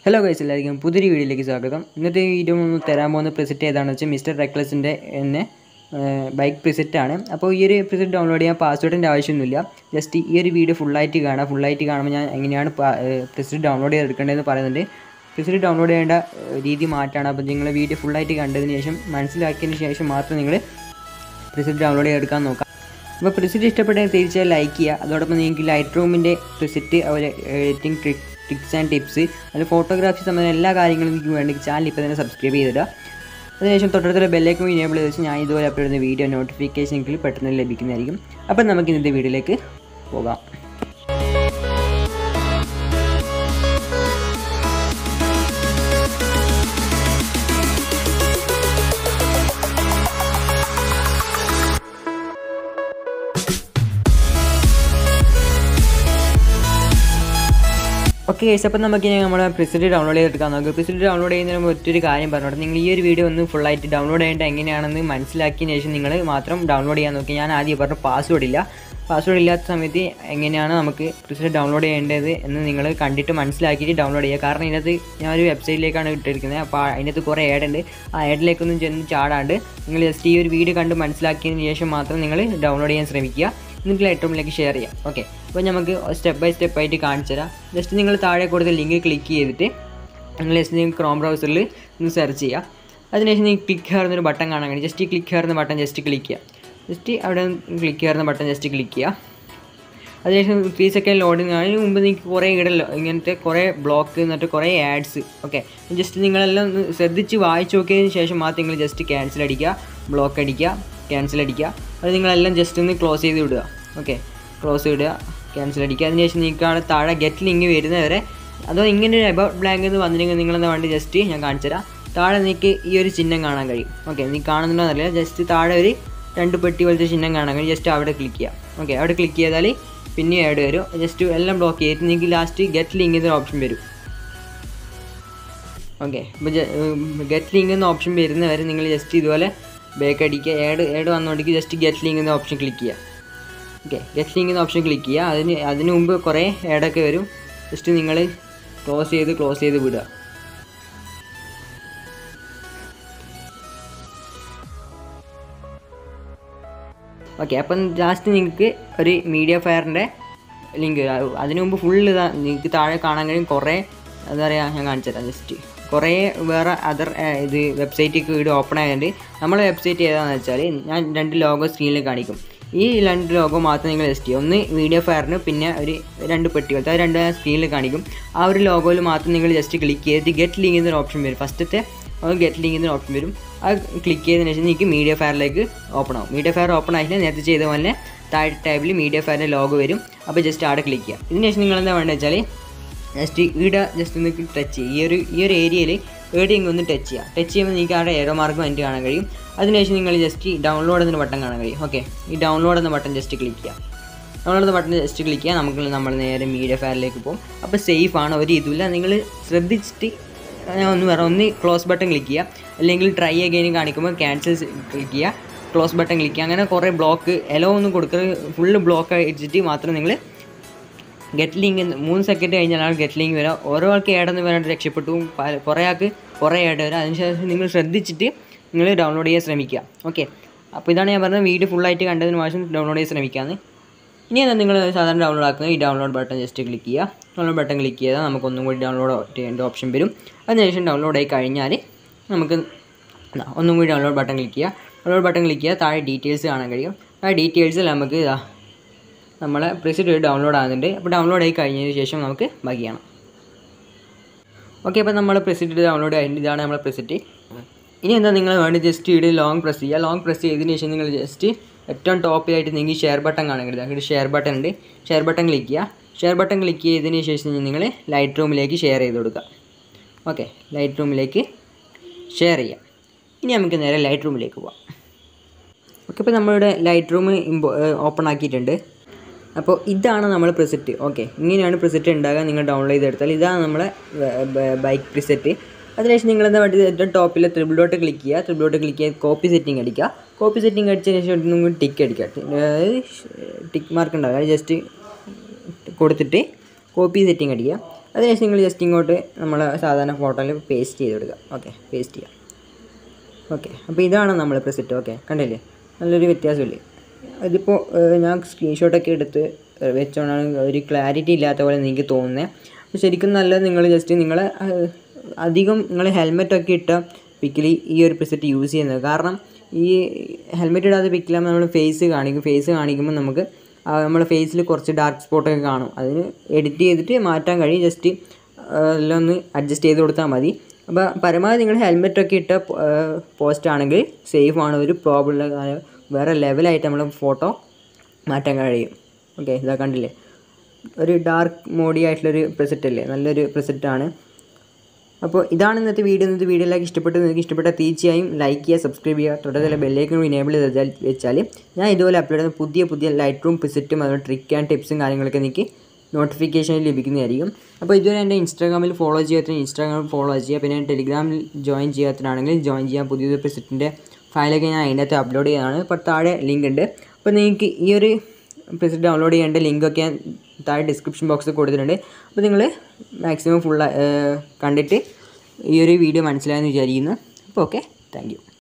hello guys എല്ലാവർക്കും പുതിയൊരു വീഡിയോയിലേക്ക് സ്വാഗതം ഇന്നത്തെ വീഡിയോ ഒന്ന് തരാൻ പോകുന്ന പ്രിസെറ്റ് ഏതാണെന്ന് വെച്ചാൽ മിസ്റ്റർ റെക്ലസിൻ്റെ എന്നെ ബൈക്ക് പ്രിസെറ്റ് ആണ് അപ്പോൾ ഈ ഒരു പ്രിസെറ്റ് ഡൗൺലോഡ് ചെയ്യാൻ പാസ്വേഡിൻ്റെ ആവശ്യമൊന്നുമില്ല ജസ്റ്റ് ഈ ഒരു വീഡിയോ ഫുള്ളായിട്ട് കാണാം ഫുള്ളായിട്ട് കാണുമ്പോൾ ഞാൻ എങ്ങനെയാണ് പ്രിസെറ്റ് ഡൗൺലോഡ് ചെയ്തെടുക്കേണ്ടതെന്ന് പറയുന്നുണ്ട് പ്രിസെറ്റ് ഡൗൺലോഡ് ചെയ്യേണ്ട ഏഹ്, രീതി മാറ്റാണ് അപ്പോൾ നിങ്ങൾ വീഡിയോ ഫുള്ളായിട്ട് കണ്ടതിന് ശേഷം മനസ്സിലാക്കിയതിന് ശേഷം മാത്രം നിങ്ങൾ പ്രിസെറ്റ് ഡൗൺലോഡ് ചെയ്തെടുക്കാൻ നോക്കാം അപ്പോൾ പ്രിസെറ്റ് ഇഷ്ടപ്പെട്ടെങ്കിൽ തീർച്ചയായും ലൈക്ക് ചെയ്യുക അതോടൊപ്പം നിങ്ങൾക്ക് ലൈറ്റ് റൂമിൻ്റെ പ്രിസെറ്റ് അതുപോലെ editing trick tricks and tips അതിൽ ഫോട്ടോഗ്രാഫി സംബന്ധമായ എല്ലാ കാര്യങ്ങളും നിങ്ങൾക്ക് വേണ്ടി ചാനൽ ഇപ്പോൾ തന്നെ സബ്സ്ക്രൈബ് ചെയ്തിടുക അതിനുശേഷം തൊട്ടടുത്തുള്ള ബെല്ലേക്കും ഇനേബിൾ ചെയ്ത് വെച്ച് ഞാൻ ഇതുപോലെ അപ്ലോഡ് ചെയ്യുന്ന വീഡിയോ നോട്ടിഫിക്കേഷൻ നിങ്ങൾക്ക് പെട്ടെന്ന് ലഭിക്കുന്നതായിരിക്കും അപ്പം നമുക്ക് ഇന്നത്തെ വീഡിയോയിലേക്ക് പോകാം ഓക്കെ ഗൈസ് അപ്പം നമുക്ക് ഇനി നമ്മുടെ പ്രിസെറ്റ് ഡൗൺലോഡ് ചെയ്തെടുക്കാൻ നോക്കാം പ്രിസെറ്റ് ഡൗൺലോഡ് ചെയ്യുന്നതിന് മുമ്പ് ഒറ്റൊരു കാര്യം പറഞ്ഞോട്ടെ നിങ്ങൾ ഈ ഒരു വീഡിയോ ഒന്ന് ഫുള്ളായിട്ട് ഡൗൺലോഡ് ചെയ്യേണ്ട എങ്ങനെയാണെന്ന് മനസ്സിലാക്കിയതിന് ശേഷം നിങ്ങൾ മാത്രം ഡൗൺലോഡ് ചെയ്യാൻ നോക്കി ഞാൻ ആദ്യം പറഞ്ഞു പാസ്വേഡ് ഇല്ല പാസ്വേഡ് ഇല്ലാത്ത സമയത്ത് എങ്ങനെയാണ് നമുക്ക് പ്രിസെറ്റ് ഡൗൺലോഡ് ചെയ്യേണ്ടത് എന്ന് നിങ്ങൾ കണ്ടിട്ട് മനസ്സിലാക്കിയിട്ട് ഡൗൺലോഡ് ചെയ്യുക കാരണം ഇതിനകത്ത് ഞാനൊരു വെബ്സൈറ്റിലേക്കാണ് ഇട്ടിരിക്കുന്നത് അപ്പോൾ അതിനകത്ത് കുറേ ആഡ് ഉണ്ട് ആ ആഡിലേക്കൊന്നും ചെന്ന് ചാടാണ്ട് നിങ്ങൾ ജസ്റ്റ് ഈ ഒരു വീഡിയോ കണ്ട് മനസ്സിലാക്കിയതിന് ശേഷം മാത്രം നിങ്ങൾ ഡൗൺലോഡ് ചെയ്യാൻ ശ്രമിക്കുക എന്നിട്ട് ലൈറ്റ് ഷെയർ ചെയ്യാം ഓക്കെ അപ്പോൾ നമുക്ക് സ്റ്റെപ്പ് ബൈ സ്റ്റെപ്പ് ആയിട്ട് കാണിച്ചു തരാം ജസ്റ്റ് നിങ്ങൾ താഴെ കൊടുത്ത ലിങ്ക് ക്ലിക്ക് ചെയ്തിട്ട് നിങ്ങൾ ജസ്റ്റ് നിങ്ങൾ ക്രോം ബ്രൗസറിൽ ഒന്ന് സെർച്ച് ചെയ്യുക അതിനുശേഷം നിങ്ങൾക്ക് ക്ലിക്ക് കയറുന്നൊരു ബട്ടൺ കാണാൻ കഴിയും ജസ്റ്റ് ഈ ക്ലിക്ക് കയറുന്ന ബട്ടൺ ജസ്റ്റ് ക്ലിക്ക് ചെയ്യുക ജസ്റ്റ് അവിടെ ക്ലിക്ക് കയറുന്ന ബട്ടൺ ജസ്റ്റ് ക്ലിക്ക് ചെയ്യുക അതിനുശേഷം ത്രീ സെക്കൻഡ് ലോഡിങ് അതിന് മുമ്പ് നിങ്ങൾക്ക് കുറേ ഇടല്ലോ ഇങ്ങനത്തെ കുറേ ബ്ലോക്ക് എന്നിട്ട് കുറേ ആഡ്സ് ഓക്കെ ജസ്റ്റ് നിങ്ങളെല്ലാം ഒന്ന് ശ്രദ്ധിച്ച് വായിച്ച് നോക്കിയതിന് ശേഷം മാത്രം നിങ്ങൾ ജസ്റ്റ് ക്യാൻസൽ അടിക്കുക ബ്ലോക്ക് അടിക്കുക ക്യാൻസൽ അടിക്കുക അത് നിങ്ങളെല്ലാം ജസ്റ്റ് ഒന്ന് ക്ലോസ് ചെയ്ത് വിടുക ഓക്കെ ക്ലോസ് ചെയ്തിടുക ക്യാൻസൽ അടിക്കുക അതിനുശേഷം നിങ്ങൾക്ക് അവിടെ താഴെ ഗെറ്റ് ലിങ്ക് വരുന്നവരെ അതോ ഇങ്ങനെ ഒരു എബൌട്ട് ബ്ലാങ്ക് എന്ന് വന്നിട്ടുണ്ടെങ്കിൽ നിങ്ങളെന്താ വേണ്ടി ജസ്റ്റ് ഞാൻ കാണിച്ചു തരാം താഴെ നിങ്ങൾക്ക് ഈ ഒരു ചിഹ്നം കാണാൻ കഴിയും ഓക്കെ നീ കാണുന്നുണ്ടോ എന്നറിയില്ല ജസ്റ്റ് താഴെ ഒരു രണ്ട് പെട്ടി പോലത്തെ ചിഹ്നം കാണാൻ കഴിയും ജസ്റ്റ് അവിടെ ക്ലിക്ക് ചെയ്യുക ഓക്കെ അവിടെ ക്ലിക്ക് ചെയ്താൽ പിന്നെ ആഡ് വരും ജസ്റ്റ് എല്ലാം ബ്ലോക്ക് ചെയ്തിട്ട് നിങ്ങൾക്ക് ലാസ്റ്റ് ഗെറ്റ് ലിങ്ക് എന്നൊരു ഓപ്ഷൻ വരും ഓക്കെ ഇപ്പോൾ ഗെറ്റ് ലിങ്ക് എന്ന ഓപ്ഷൻ വരുന്നവരെ നിങ്ങൾ ജസ്റ്റ് ഇതുപോലെ ബാക്ക് അടിക്കുക ഏഡ് ഏഡ് വന്നുകൊണ്ടെങ്കിൽ ജസ്റ്റ് ഗെറ്റ് ലിങ്ക് എന്ന ഓപ്ഷൻ ക്ലിക്ക് ചെയ്യുക ഓക്കെ ഗെറ്റ് ലിങ്ക് എന്ന ഓപ്ഷൻ ക്ലിക്ക് ചെയ്യുക അതിന് അതിന് മുമ്പ് കുറേ ഏഡൊക്കെ വരും ജസ്റ്റ് നിങ്ങൾ ക്ലോസ് ചെയ്ത് ക്ലോസ് ചെയ്ത് വിടുക ഓക്കെ അപ്പം ലാസ്റ്റ് നിങ്ങൾക്ക് ഒരു മീഡിയ ഫയറിൻ്റെ ലിങ്ക് അതിനു മുമ്പ് ഫുള്ള് ഇതാ നിങ്ങൾക്ക് താഴെ കാണാൻ കഴിയും കുറേ എന്താ പറയുക ഞാൻ കാണിച്ചു തരാം ജസ്റ്റ് കുറേ വേറെ അതർ ഇത് വെബ്സൈറ്റൊക്കെ വീഡിയോ ഓപ്പൺ ആയതുകൊണ്ട് നമ്മളെ വെബ്സൈറ്റ് ഏതാണെന്ന് വെച്ചാൽ ഞാൻ രണ്ട് ലോഗോ സ്ക്രീനിൽ കാണിക്കും ഈ രണ്ട് ലോഗോ മാത്രം നിങ്ങൾ ജസ്റ്റ് ചെയ്യും ഒന്ന് വീഡിയോ ഫയറിന് പിന്നെ ഒരു രണ്ട് പെട്ടികൾ അത് രണ്ട് സ്ക്രീനിൽ കാണിക്കും ആ ഒരു ലോഗോയിൽ മാത്രം നിങ്ങൾ ജസ്റ്റ് ക്ലിക്ക് ചെയ്തിട്ട് ഗെറ്റ് ലിങ്ക് എന്നൊരു ഓപ്ഷൻ വരും ഫസ്റ്റത്തെ ഗെറ്റ് ലിങ്ക് എന്നൊരു ഓപ്ഷൻ വരും അത് ക്ലിക്ക് ചെയ്തതിന് ശേഷം നിങ്ങൾക്ക് മീഡിയ ഫയറിലേക്ക് ഓപ്പൺ ആവും മീഡിയ ഫയർ ഓപ്പൺ ആയിട്ട് നേരത്തെ ചെയ്ത പോലെ താഴെ ടാബിൽ മീഡിയ ഫയറിൻ്റെ ലോഗോ വരും അപ്പോൾ ജസ്റ്റ് അവിടെ ക്ലിക്ക് ചെയ്യുക ഇതിന് ശേഷം നിങ്ങൾ എന്താ വേണ്ടത് വെച്ചാൽ ജസ്റ്റ് ഇവിടെ ജസ്റ്റ് ഒന്ന് ടച്ച് ചെയ്യുക ഈ ഒരു ഈ ഒരു ഏരിയയിൽ എവിടെയെങ്കിലും ഒന്ന് ടച്ച് ചെയ്യുക ടച്ച് ചെയ്യുമ്പോൾ നിങ്ങൾക്ക് അവിടെ ഏറോ മാർക്ക് വേണ്ടി കാണാൻ കഴിയും അതിനുശേഷം നിങ്ങൾ ജസ്റ്റ് ഡൗൺലോഡ് എന്ന ബട്ടൺ കാണാൻ കഴിയും ഓക്കെ ഈ ഡൗൺലോഡ് എന്ന ബട്ടൺ ജസ്റ്റ് ക്ലിക്ക് ചെയ്യുക ഡൗൺലോഡ് എന്ന ബട്ടൺ ജസ്റ്റ് ക്ലിക്ക് ചെയ്യുക നമുക്ക് നമ്മൾ നേരെ മീഡിയ ഫയറിലേക്ക് പോകും അപ്പോൾ സേഫ് ആണ് ഒരു ഇതുമില്ല നിങ്ങൾ ശ്രദ്ധിച്ചിട്ട് ഞാൻ ഒന്ന് വേറെ ഒന്ന് ക്ലോസ് ബട്ടൺ ക്ലിക്ക് ചെയ്യുക അല്ലെങ്കിൽ ട്രൈ അഗൈൻ കാണിക്കുമ്പോൾ ക്യാൻസൽ ക്ലിക്ക് ചെയ്യുക ക്ലോസ് ബട്ടൺ ക്ലിക്ക് ചെയ്യുക അങ്ങനെ കുറേ ബ്ലോക്ക് എലോ ഒന്നും കൊടുക്കുന്നത് ഫുള്ള് ബ്ലോക്ക് അടിച്ചിട്ട് മാത്രം നിങ്ങൾ ഗെറ്റ് ലിങ്ക് മൂന്ന് സെക്കൻഡ് കഴിഞ്ഞാലാണ് ഗെറ്റ് ലിങ്ക് വരിക ഓരോ ആൾക്ക് ഏടെന്ന് വരാണ്ട് രക്ഷപ്പെട്ടു പല- കുറേ ആൾക്ക് കുറേ ഏഡ് വരാം അതിനുശേഷം നിങ്ങൾ ശ്രദ്ധിച്ചിട്ട് നിങ്ങൾ ഡൗൺലോഡ് ചെയ്യാൻ ശ്രമിക്കുക ഓക്കെ അപ്പോൾ ഇതാണ് ഞാൻ പറഞ്ഞത് വീഡിയോ ഫുള്ളായിട്ട് കണ്ടതിന് ശേഷം ഡൗൺലോഡ് ചെയ്യാൻ ശ്രമിക്കാമെന്ന് ഇനി എന്താ നിങ്ങൾ സാധാരണ ഡൗൺലോഡ് ആക്കുന്നത് ഈ ഡൗൺലോഡ് ബട്ടൺ ജസ്റ്റ് ക്ലിക്ക് ചെയ്യുക ഡൗൺലോഡ് ബട്ടൺ ക്ലിക്ക് ചെയ്താൽ നമുക്കൊന്നും കൂടി ഡൗൺലോഡ് ചെയ്യേണ്ട ഓപ്ഷൻ വരും അതിനുശേഷം ഡൗൺലോഡ് ആയി കഴിഞ്ഞാൽ നമുക്ക് ഇതാ, ഒന്നും കൂടി ഡൗൺലോഡ് ബട്ടൺ ക്ലിക്ക് ചെയ്യുക ഡൗൺലോഡ് ബട്ടൺ ക്ലിക്ക് ചെയ്യുക താഴെ ഡീറ്റെയിൽസ് കാണാൻ കഴിയും ആ ഡീറ്റെയിൽസിൽ നമുക്ക് ഇതാ നമ്മളെ പ്രിസെറ്റ് ഡൗൺലോഡ് ആകുന്നുണ്ട് അപ്പോൾ ഡൗൺലോഡ് ആയി കഴിഞ്ഞതിന് ശേഷം നമുക്ക് ബാക്കി ചെയ്യണം ഓക്കെ അപ്പോൾ നമ്മൾ പ്രിസെറ്റ് ഡൗൺലോഡ് ആയിട്ടുണ്ട് ഇതാണ് നമ്മളെ പ്രിസെറ്റ് ഇനി എന്താ നിങ്ങൾ വേണ്ടി ജസ്റ്റ് ഇവിടെ ലോങ് പ്രസ് ചെയ്യുക ലോങ് പ്രസ് ചെയ്തതിന് ശേഷം നിങ്ങൾ ജസ്റ്റ് ഏറ്റവും ടോപ്പിലായിട്ട് നിങ്ങൾക്ക് ഷെയർ ബട്ടൺ കാണാൻ കഴിയും ഇവിടെ ഷെയർ ബട്ടൺ ഉണ്ട് ഷെയർ ബട്ടൺ ക്ലിക്ക് ചെയ്യുക ഷെയർ ബട്ടൺ ക്ലിക്ക് ചെയ്തതിന് ശേഷം നിങ്ങൾ ലൈറ്റ് റൂമിലേക്ക് ഷെയർ ചെയ്ത് കൊടുക്കുക ഓക്കെ ലൈറ്റ് റൂമിലേക്ക് ഷെയർ ചെയ്യാം ഇനി നമുക്ക് നേരെ ലൈറ്റ് റൂമിലേക്ക് പോവാം ഓക്കെ ഇപ്പോൾ നമ്മളിവിടെ ലൈറ്റ് റൂം ഇമ്പോ ഓപ്പൺ ആക്കിയിട്ടുണ്ട് അപ്പോൾ ഇതാണ് നമ്മൾ പ്രിസെറ്റ് ഓക്കെ ഇങ്ങനെയാണ് പ്രിസെറ്റ് ഉണ്ടാകുക നിങ്ങൾ ഡൗൺലോഡ് ചെയ്തെടുത്താൽ ഇതാണ് നമ്മളെ ബൈക്ക് പ്രിസെറ്റ് അതിനുശേഷം നിങ്ങൾ എന്താ വേണ്ടത് ഏറ്റവും ടോപ്പിൽ ത്രിബിൾ ഡോട്ട് ക്ലിക്ക് ചെയ്യുക ത്രിബിൾ ഡോട്ട് ക്ലിക്ക് ചെയ്ത് കോപ്പി സെറ്റിംഗ് അടിക്കുക കോപ്പി സെറ്റിംഗ് അടിച്ചതിന് ശേഷം ഒന്നും കൂടി ടിക്ക് അടിക്കുക അതായത് ടിക്ക് മാർക്ക് ഉണ്ടാവുക അത് ജസ്റ്റ് കൊടുത്തിട്ട് കോപ്പി സെറ്റിംഗ് അടിക്കുക അതിനുശേഷം നിങ്ങൾ ജസ്റ്റ് ഇങ്ങോട്ട് നമ്മൾ സാധാരണ ഫോട്ടോയിൽ പേസ്റ്റ് ചെയ്ത് കൊടുക്കുക ഓക്കെ പേസ്റ്റ് ചെയ്യാം ഓക്കെ അപ്പോൾ ഇതാണ് നമ്മൾ പ്രിസെറ്റ് ഓക്കെ കണ്ടില്ലേ നല്ലൊരു വ്യത്യാസമില്ലേ ഇതിപ്പോൾ ഞാൻ സ്ക്രീൻഷോട്ടൊക്കെ എടുത്ത് വെച്ചോണ്ടാണ് ഒരു ക്ലാരിറ്റി ഇല്ലാത്ത പോലെ എനിക്ക് തോന്നുന്നത് അപ്പോൾ ശരിക്കും നല്ലത് നിങ്ങൾ ജസ്റ്റ് നിങ്ങൾ അധികം നിങ്ങൾ ഹെൽമെറ്റൊക്കെ ഇട്ട പിക്കിൽ ഈ ഒരു പ്രിസെറ്റ് യൂസ് ചെയ്യുന്നത് കാരണം ഈ ഹെൽമെറ്റ് ഇടാതെ പിക്കിലാകുമ്പോൾ നമ്മൾ ഫേസ് കാണിക്കും ഫേസ് കാണിക്കുമ്പോൾ നമുക്ക് നമ്മുടെ ഫേസിൽ കുറച്ച് ഡാർക്ക് സ്പോട്ടൊക്കെ കാണും അതിന് എഡിറ്റ് ചെയ്തിട്ട് മാറ്റാൻ കഴിയും ജസ്റ്റ് എല്ലാം ഒന്ന് അഡ്ജസ്റ്റ് ചെയ്ത് കൊടുത്താൽ മതി അപ്പോൾ പരമാവധി നിങ്ങൾ ഹെൽമെറ്റൊക്കെ ഇട്ട പോസ്റ്റ് ആണെങ്കിൽ സേഫ് ആണ് ഒരു പ്രോബ്ലം വേറെ ലെവലായിട്ട് നമ്മൾ ഫോട്ടോ മാറ്റാൻ കഴിയും ഓക്കെ ഇതാ കണ്ടില്ലേ ഒരു ഡാർക്ക് മോഡി ആയിട്ടുള്ളൊരു പ്രിസെറ്റ് അല്ലേ നല്ലൊരു പ്രിസെറ്റാണ് അപ്പോൾ ഇതാണ് ഇന്നത്തെ വീഡിയോ ഇന്നത്തെ വീഡിയോയിലേക്ക് ഇഷ്ടപ്പെട്ട് നിങ്ങൾക്ക് ഇഷ്ടപ്പെട്ട തീർച്ചയായും ലൈക്ക് ചെയ്യുക സബ്സ്ക്രൈബ് ചെയ്യുക തൊട്ടത്തിലെ ബെല്ലേക്കും ഇനേബിൾ ചെയ്ത് വെച്ചാൽ ഞാൻ ഇതുപോലെ അപ്ലോഡ് ചെയ്യുന്ന പുതിയ പുതിയ ലൈറ്റ് റൂം പ്രിസെറ്റും അതുപോലെ ട്രിക്ക് ആൻഡ് ടിപ്സും കാര്യങ്ങളൊക്കെ എനിക്ക് നോട്ടിഫിക്കേഷനിൽ ലഭിക്കുന്നതായിരിക്കും അപ്പോൾ ഇതുവരെ എൻ്റെ ഇൻസ്റ്റാഗ്രാമിൽ ഫോളോ ചെയ്യാത്ത ഇൻസ്റ്റാഗ്രാമിൽ ഫോളോ ചെയ്യുക പിന്നെ ടെലിഗ്രാമിൽ ജോയിൻ ചെയ്യാത്തതാണെങ്കിൽ ജോയിൻ ചെയ്യാൻ പുതിയൊരു പ്രിസെറ്റിൻ്റെ ഫയലൊക്കെ ഞാൻ അതിനകത്ത് അപ്ലോഡ് ചെയ്യുന്നതാണ് അപ്പോൾ താഴെ ലിങ്ക് ഉണ്ട് അപ്പോൾ നിങ്ങൾക്ക് ഈ ഒരു പ്രിസെറ്റ് ഡൗൺലോഡ് ചെയ്യേണ്ട ലിങ്കൊക്കെ ഞാൻ താഴെ ഡിസ്ക്രിപ്ഷൻ ബോക്സിൽ കൊടുത്തിട്ടുണ്ട് അപ്പോൾ നിങ്ങൾ മാക്സിമം ഫുൾ കണ്ടിട്ട് ഈ ഒരു വീഡിയോ മനസ്സിലായെന്ന് വിചാരിക്കുന്നു അപ്പോൾ ഓക്കെ താങ്ക്